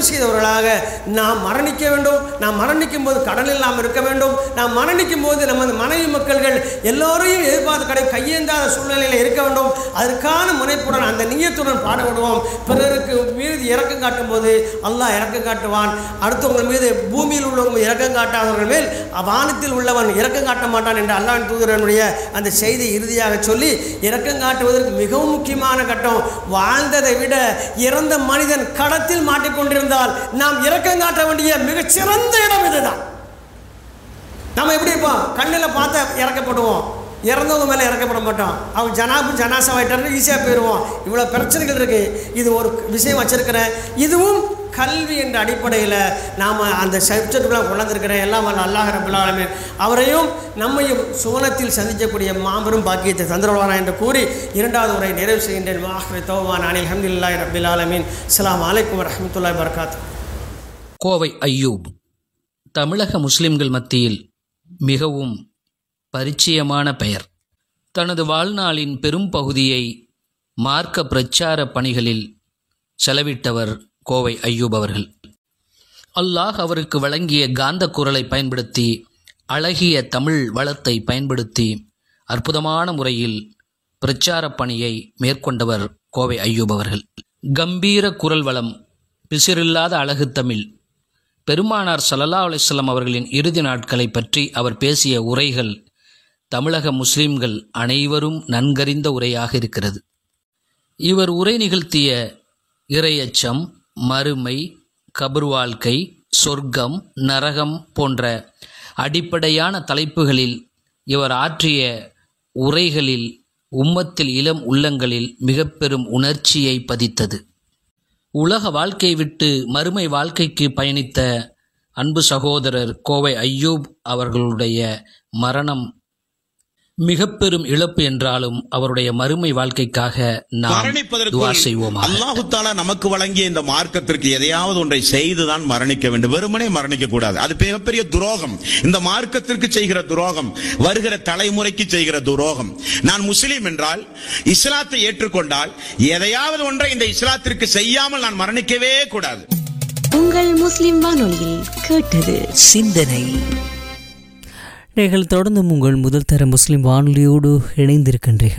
தொழில் செய்தவர்களாக நாம் மரணிக்க வேண்டும் நாம் மரணிக்கும் போது கடன் இல்லாமல் இருக்க வேண்டும் நாம் மரணிக்கும் போது நமது மனைவி மக்கள்கள் எல்லோரையும் எதிர்பார்த்து கடை கையேந்தாத சூழ்நிலையில் இருக்க வேண்டும் அதற்கான முனைப்புடன் அந்த நீயத்துடன் பாடுபடுவோம் பிறருக்கு மீது இறக்கம் காட்டும் போது அல்லாஹ் இறக்கம் காட்டுவான் அடுத்தவங்கள் மீது பூமியில் உள்ளவங்க மீது இறக்கம் காட்டாதவர்கள் மேல் வானத்தில் உள்ளவன் இறக்கம் காட்ட மாட்டான் என்று அல்லாஹ் தூதரனுடைய அந்த செய்தி இறுதியாக சொல்லி இறக்கம் காட்டுவதற்கு மிகவும் முக்கியமான கட்டம் வாழ்ந்ததை விட இறந்த மனிதன் கடத்தில் மாட்டிக்கொண்டிருந்தால் நாம் இறக்கம் காட்ட வேண்டிய மிகச்சிறந்த இடம் இதுதான் நம்ம எப்படி இருப்போம் கண்ணில் பார்த்து இறக்கப்படுவோம் இறந்தவங்க மேலே இறக்கப்பட மாட்டோம் அவங்க ஜனாபு ஜனாசாவாயிட்டாரு ஈஸியாக போயிடுவோம் இவ்வளோ பிரச்சனைகள் இருக்குது இது ஒரு விஷயம் வச்சுருக்கிறேன் இதுவும் கல்வி என்ற அடிப்படையில் நாம் அந்த சப்ஜெக்டுலாம் கொண்டாந்துருக்கிறேன் எல்லாம் வல்ல அல்லாஹ் ரபுல் ஆலமீன் அவரையும் நம்மையும் சுவனத்தில் சந்திக்கக்கூடிய மாபெரும் பாக்கியத்தை தந்துருவானா என்று கூறி இரண்டாவது உரை நிறைவு செய்கின்றேன் மாஹ்ரி தோவான் அனில் அஹமதுல்லாஹி ரபில் ஆலமீன் அஸ்ஸலாமு அலைக்கும் வரஹ்மத்துல்லாஹி வபரகாத்து கோவை ஐயூப் தமிழக முஸ்லிம்கள் மத்தியில் மிகவும் பரிச்சயமான பெயர் தனது வாழ்நாளின் பெரும் பகுதியை மார்க்க பிரச்சார பணிகளில் செலவிட்டவர் கோவை ஐயூப் அவர்கள் அல்லாஹ் அவருக்கு வழங்கிய காந்த குரலை பயன்படுத்தி அழகிய தமிழ் வளத்தை பயன்படுத்தி அற்புதமான முறையில் பிரச்சார பணியை மேற்கொண்டவர் கோவை ஐயூப் அவர்கள் கம்பீர குரல் வளம் பிசிறில்லாத அழகு தமிழ் பெருமானார் ஸல்லல்லாஹு அலைஹி வஸல்லம் அவர்களின் இறுதி நாட்களை பற்றி அவர் பேசிய உரைகள் தமிழக முஸ்லிம்கள் அனைவரும் நன்கறிந்த உரையாக இருக்கிறது இவர் உரை நிகழ்த்திய இரையச்சம் மறுமை கபர் வாழ்க்கை சொர்க்கம் நரகம் போன்ற அடிப்படையான தலைப்புகளில் இவர் ஆற்றிய உரைகளில் உம்மத்தில் இளம் உள்ளங்களில் மிக பெரும் உணர்ச்சியை பதித்தது உலக வாழ்க்கை விட்டு மறுமை வாழ்க்கைக்கு பயணித்த அன்பு சகோதரர் கோவை ஐயூப் அவர்களுடைய மரணம் மிக பெரும் இழப்பு என்றாலும் அவருடைய மறுமை வாழ்க்கைக்காக நாம் துவா செய்வோமாக அல்லாஹு தாலா நமக்கு வழங்கிய இந்த மார்க்கத்திற்கு எதையாவது ஒன்றை செய்துதான் மரணிக்க வேண்டும் வெறுமனே மரணிக்க கூடாது அது மிகப்பெரிய துரோகம் இந்த மார்க்கத்திற்கு செய்கிற துரோகம் வருகிற தலைமுறைக்கு செய்கிற துரோகம் நான் முஸ்லீம் என்றால் இஸ்லாத்தை ஏற்றுக்கொண்டால் எதையாவது ஒன்றை இந்த இஸ்லாத்திற்கு செய்யாமல் நான் மரணிக்கவே கூடாது உங்கள் முஸ்லிம் வானொலியில் கேட்டது சிந்தனை நீங்கள் தொடர்ந்து உங்கள் முதல் தர முஸ்லிம் வானொலியோடு இணைந்திருக்கின்றீர்கள்